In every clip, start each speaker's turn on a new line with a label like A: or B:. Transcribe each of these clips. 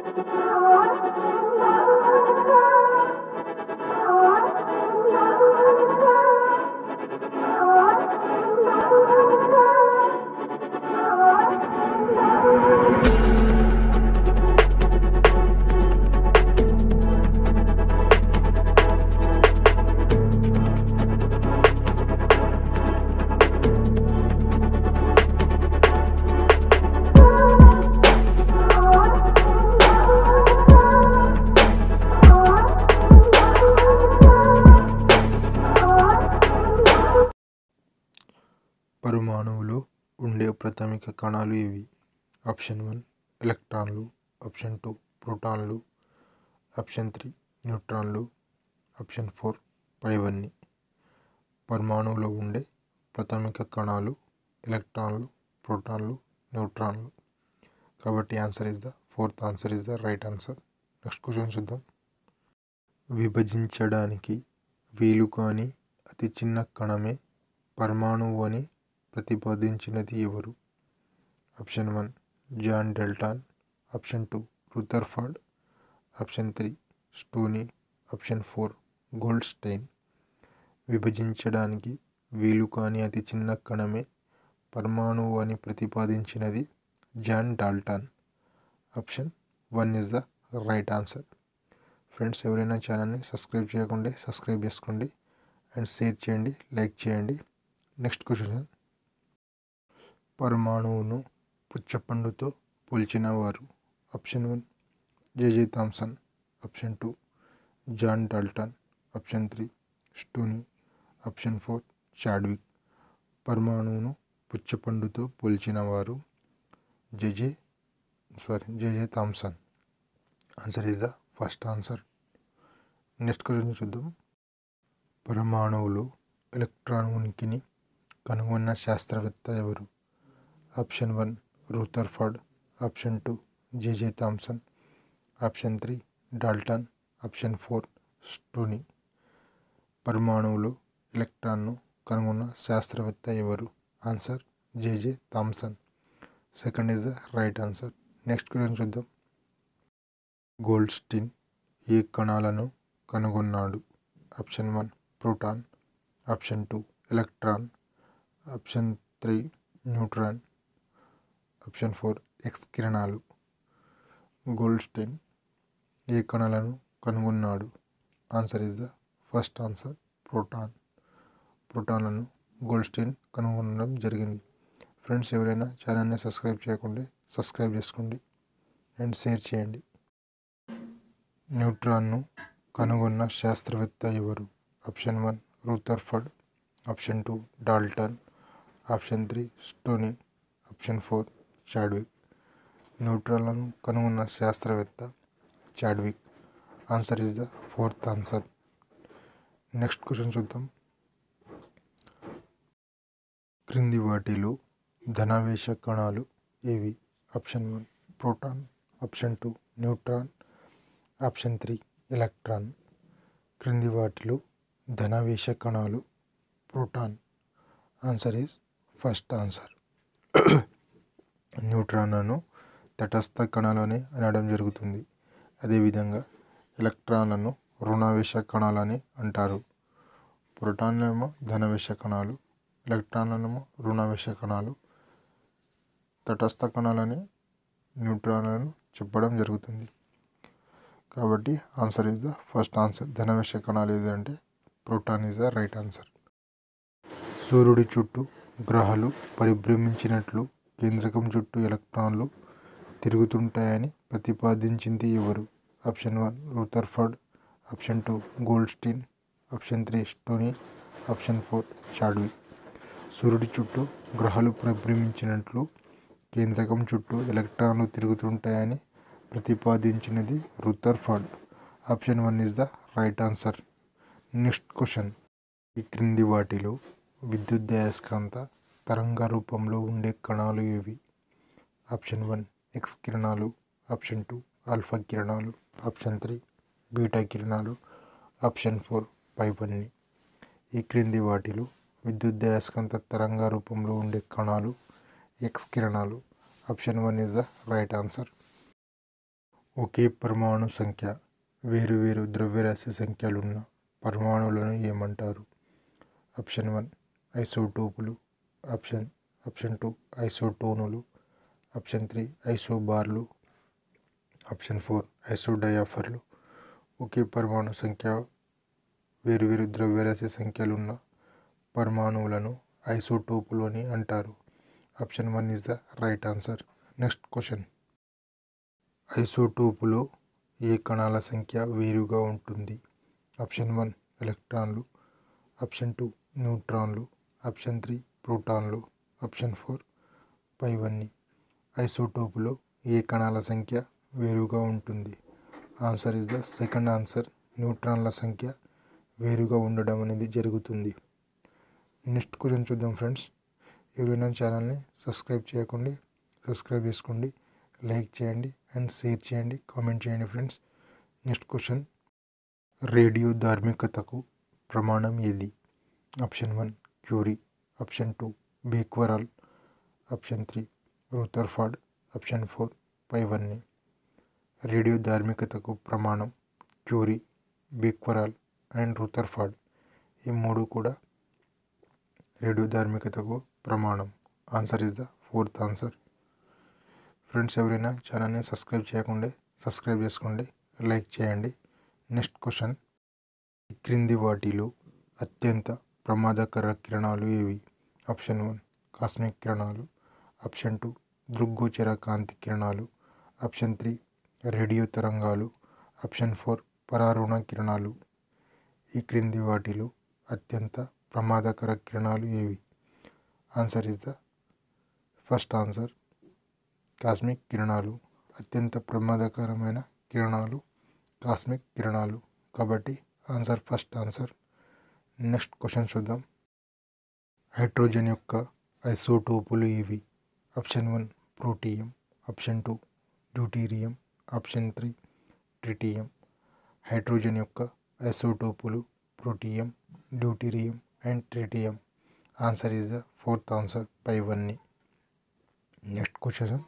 A: పరమాణువులో ఉండే ప్రాథమిక కణాలు ఏవి ఆప్షన్ వన్ ఎలక్ట్రాన్లు ఆప్షన్ టూ ప్రోటాన్లు ఆప్షన్ త్రీ న్యూట్రాన్లు ఆప్షన్ ఫోర్ పైవన్నీ పరమాణువులో ఉండే ప్రాథమిక కణాలు ఎలక్ట్రాన్లు ప్రోటాన్లు న్యూట్రాన్లు కాబట్టి answer is the fourth answer is the right answer next question చూద్దాం విభజించడానికి వీలు కాని అతి చిన్న కణమే పరమాణువు అని ప్రతిపాదించినది ఎవరు option one John Dalton option two Rutherford option three Stoney option four Goldstein విభజించడానికి వీలు కాని అతి చిన్న కణమే పరమాణువు అని ప్రతిపాదించినది John Dalton option one is the right answer friends ఎవరైనా ఛానల్ని సబ్స్క్రైబ్ చేయకుంటే సబ్స్క్రైబ్ చేసుకోండి అండ్ షేర్ చేయండి లైక్ చేయండి నెక్స్ట్ క్వశ్చన్ పరమాణువును పుచ్చపండుతో పోల్చిన వారు option one JJ Thomson option two John Dalton option three Stoney option four Chadwick పరమాణువును పుచ్చపండుతో పోల్చిన వారు JJ sorry JJ Thomson answer is the first answer next question చూద్దాం పరమాణువులో ఎలక్ట్రాన్ ఉనికిని కనుగొన్న శాస్త్రవేత్త ఎవరు option one Rutherford option two JJ Thomson option three Dalton option four Stoney పరమాణువులో ఎలక్ట్రాన్ను కనుగొన్న శాస్త్రవేత్త ఎవరు answer JJ Thomson second is the right answer next question చూద్దాం గోల్డ్ స్టీన్ ఏ కణాలను కనుగొన్నాడు option one proton option two electron option three neutron option four X కిరణాలు గోల్డ్ స్టైన్ ఏ కణాలను కనుగొన్నాడు answer is the first answer proton ప్రోటాన్లను Goldstein కనుగొనడం జరిగింది ఫ్రెండ్స్ ఎవరైనా ఛానల్ని సబ్స్క్రైబ్ చేయకుంటే సబ్స్క్రైబ్ చేసుకోండి అండ్ షేర్ చేయండి న్యూట్రాన్ను కనుగొన్న శాస్త్రవేత్త ఎవరు option one Rutherford option two Dalton option three Stoney option four Chadwick న్యూట్రాన్లను కనుగొన్న శాస్త్రవేత్త Chadwick answer is the fourth answer next question చూద్దాం క్రింది వాటిలో ధనావేశ కణాలు ఏవి option one proton option two neutron option three electron క్రింది వాటిలో ధనావేశ కణాలు proton answer is first answer న్యూట్రాన్లను తటస్థ కణాలని అనడం జరుగుతుంది అదేవిధంగా ఎలక్ట్రాన్లను రుణావేశ కణాలని అంటారు ప్రోటాన్లేమో ధనవేశ కణాలు ఎలక్ట్రాన్లనేమో రుణావేశ కణాలు తటస్థ కణాలని న్యూట్రాన్లను చెప్పడం జరుగుతుంది కాబట్టి answer is the first answer ధనవేశ కణాలు ఏదంటే proton is the right answer సూర్యుడి చుట్టూ గ్రహాలు పరిభ్రమించినట్లు కేంద్రకం చుట్టూ ఎలక్ట్రాన్లు తిరుగుతుంటాయని ప్రతిపాదించింది ఎవరు option one Rutherford option two Goldstein option three Stoney option four Chadwick సూర్యుడి చుట్టూ గ్రహాలు పరిభ్రమించినట్లు కేంద్రకం చుట్టూ ఎలక్ట్రాన్లు తిరుగుతుంటాయని ప్రతిపాదించినది Rutherford option one is the right answer next question ఈ క్రింది వాటిలో విద్యుదయస్కాంత తరంగ రూపంలో ఉండే కణాలు ఏవి ఆప్షన్ వన్ ఎక్స్ కిరణాలు ఆప్షన్ టూ ఆల్ఫా కిరణాలు ఆప్షన్ త్రీ బీటా కిరణాలు ఆప్షన్ ఫోర్ పైవన్నీ ఈ క్రింది వాటిలో విద్యుదయస్కాంత తరంగ రూపంలో ఉండే కణాలు ఎక్స్ కిరణాలు option one is the right answer ఒకే పరమాణు సంఖ్య వేరువేరు ద్రవ్యరాశి సంఖ్యలున్న పరమాణువులను ఏమంటారు ఆప్షన్ వన్ ఐసోటోపులు ఆప్షన్ ఆప్షన్ టూ ఐసోటోనులు ఆప్షన్ త్రీ ఐసోబార్లు ఆప్షన్ ఫోర్ ఐసోడయాఫర్లు ఒకే పరమాణు సంఖ్య వేరువేరు ద్రవ్యరాశి సంఖ్యలున్న పరమాణువులను ఐసోటోపులు అని అంటారు option one is the right answer next question ఐసోటోపులో ఏ కణాల సంఖ్య వేరుగా ఉంటుంది ఆప్షన్ వన్ ఎలక్ట్రాన్లు ఆప్షన్ టూ న్యూట్రాన్లు ఆప్షన్ త్రీ ప్రోటాన్లు ఆప్షన్ ఫోర్ పైవన్నీ ఐసోటోపులో ఏ కణాల సంఖ్య వేరుగా ఉంటుంది answer is the second answer న్యూట్రాన్ల సంఖ్య వేరుగా ఉండడం అనేది జరుగుతుంది నెక్స్ట్ క్వశ్చన్ చూద్దాం ఫ్రెండ్స్ ఎవరైనా ఛానల్ని సబ్స్క్రైబ్ చేయకండి సబ్స్క్రైబ్ చేసుకోండి లైక్ చేయండి అండ్ షేర్ చేయండి కామెంట్ చేయండి ఫ్రెండ్స్ నెక్స్ట్ క్వశ్చన్ రేడియో ధార్మికతకు ప్రమాణం ఏది option one curie option two becquerel option three rutherford option four పైవన్నీ రేడియో ధార్మికతకు ప్రమాణం క్యూరీ బేక్వరాల్ అండ్ రూథర్ఫర్డ్ ఈ మూడు కూడా రేడియో ధార్మికతకు ప్రమాణం answer is the fourth answer friends ఎవరైనా ఛానల్ని సబ్స్క్రైబ్ చేయకుండా సబ్స్క్రైబ్ చేసుకోండి లైక్ చేయండి నెక్స్ట్ క్వశ్చన్ ఈ క్రింది వాటిలో అత్యంత ప్రమాదకర కిరణాలు ఏవి ఆప్షన్ వన్ కాస్మిక్ కిరణాలు ఆప్షన్ టూ దృగ్గోచర కాంతి కిరణాలు ఆప్షన్ త్రీ రేడియో తరంగాలు ఆప్షన్ ఫోర్ పరారుణ కిరణాలు ఈ క్రింది వాటిలో అత్యంత ప్రమాదకర కిరణాలు ఏవి answer is the first answer cosmic కిరణాలు అత్యంత ప్రమాదకరమైన కిరణాలు కాస్మిక్ కిరణాలు కాబట్టి answer first answer next question చూద్దాం హైడ్రోజన్ యొక్క ఐసోటోపులు ఇవి option one protium option two deuterium option three tritium hydrogen యొక్క ఐసోటోపులు protium deuterium and tritium answer is the fourth answer పైవన్నీ నెక్స్ట్ క్వశ్చన్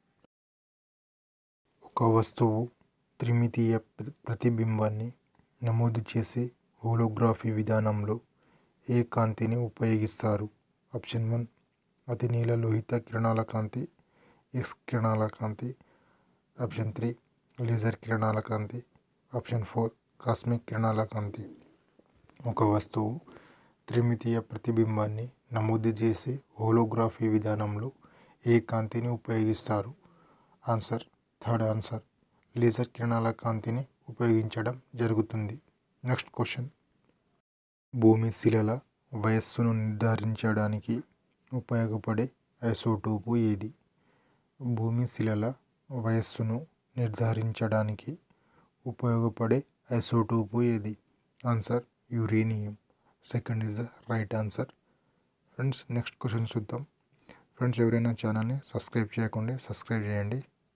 A: ఒక వస్తువు త్రిమితీయ ప్రతిబింబాన్ని నమోదు చేసే హోలోగ్రఫీ విధానంలో ఏ కాంతిని ఉపయోగిస్తారు ఆప్షన్ వన్ అతి నీల లోహిత కిరణాల కాంతి ఎక్స్ కిరణాల కాంతి ఆప్షన్ త్రీ లేజర్ కిరణాల కాంతి ఆప్షన్ ఫోర్ కాస్మిక్ కిరణాల కాంతి ఒక వస్తువు త్రిమితీయ ప్రతిబింబాన్ని నమోదు చేసే హోలోగ్రఫీ విధానంలో ఏ కాంతిని ఉపయోగిస్తారు ఆన్సర్ థర్డ్ ఆన్సర్ లేజర్ కిరణాల కాంతిని ఉపయోగించడం జరుగుతుంది నెక్స్ట్ క్వశ్చన్ భూమి శిలల వయస్సును నిర్ధారించడానికి ఉపయోగపడే ఐసోటోపు ఏది భూమి శిలల వయస్సును నిర్ధారించడానికి ఉపయోగపడే ఐసోటోపు ఏది answer uranium second is the right answer friends next question చూద్దాం ఫ్రెండ్స్ ఎవరైనా ఛానల్ని సబ్స్క్రైబ్ చేయకుండా సబ్స్క్రైబ్ చేయండి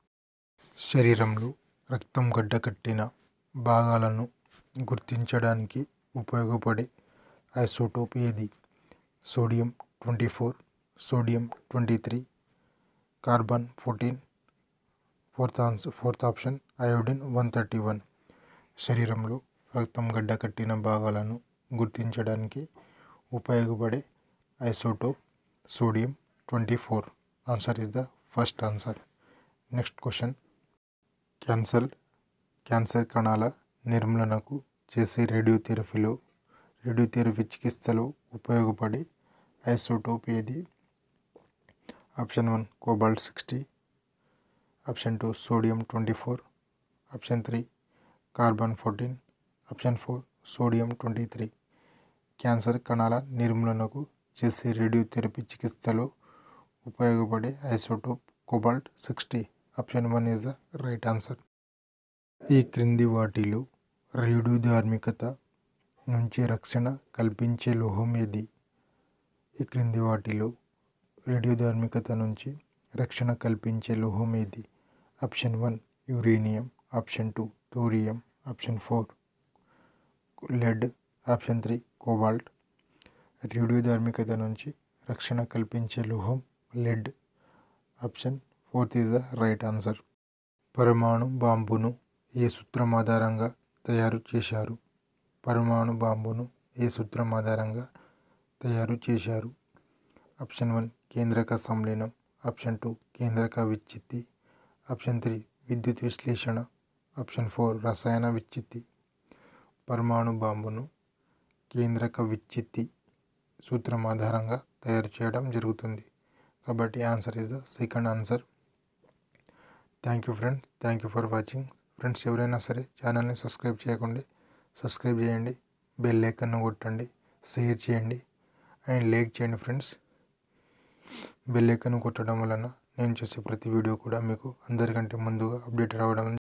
A: శరీరంలో రక్తం గడ్డకట్టిన భాగాలను గుర్తించడానికి ఉపయోగపడే ఐసోటోప్ ఏది sodium twenty four sodium twenty three carbon fourteen fourth answer fourth option iodine one thirty one శరీరంలో రక్తం గడ్డకట్టిన భాగాలను గుర్తించడానికి ఉపయోగపడే isotope sodium twenty four answer is the first answer next question cancer cancer కణాల నిర్మూలనకు చేసే రేడియోథెరపీలో రేడియోథెరపీ చికిత్సలో ఉపయోగపడే ఐసోటోప్ ఏది option one cobalt sixty option two sodium twenty four option three carbon fourteen option four sodium twenty three క్యాన్సర్ కణాల నిర్మూలనకు చేసే రేడియోథెరపీ చికిత్సలో ఉపయోగపడే isotope cobalt sixty option one is the right answer ఈ క్రింది వాటిలో రేడియో ధార్మికత నుంచి రక్షణ కల్పించే లోహం ఏది ఈ క్రింది వాటిలో రేడియో ధార్మికత నుంచి రక్షణ కల్పించే లోహం ఏది option one uranium option two thorium option four lead option three cobalt radio ధార్మికత నుంచి రక్షణ కల్పించే లోహం lead option fourth is the right answer పరమాణు బాంబును ఏ సూత్రం ఆధారంగా తయారు చేశారు పరమాణు బాంబును ఏ సూత్రం ఆధారంగా తయారు చేశారు ఆప్షన్ వన్ కేంద్రక సంలీనం ఆప్షన్ టూ కేంద్రక విచ్చిత్తి ఆప్షన్ త్రీ విద్యుత్ విశ్లేషణ ఆప్షన్ ఫోర్ రసాయన విచ్చిత్తి పరమాణు బాంబును కేంద్రక విచ్చిత్తి సూత్రం ఆధారంగా తయారు చేయడం జరుగుతుంది కాబట్టి answer is the second answer thank you friends thank you for watching friends ఎవరైనా సరే ఛానల్ని సబ్స్క్రైబ్ చేయకండి సబ్స్క్రైబ్ చేయండి బెల్ ఐకన్ను కొట్టండి షేర్ చేయండి అండ్ లైక్ చేయండి ఫ్రెండ్స్ బెల్ ఐకన్ కొట్టడం వలన నేను చేసే ప్రతి వీడియో కూడా మీకు అందరికంటే ముందుగా అప్డేట్ రావడం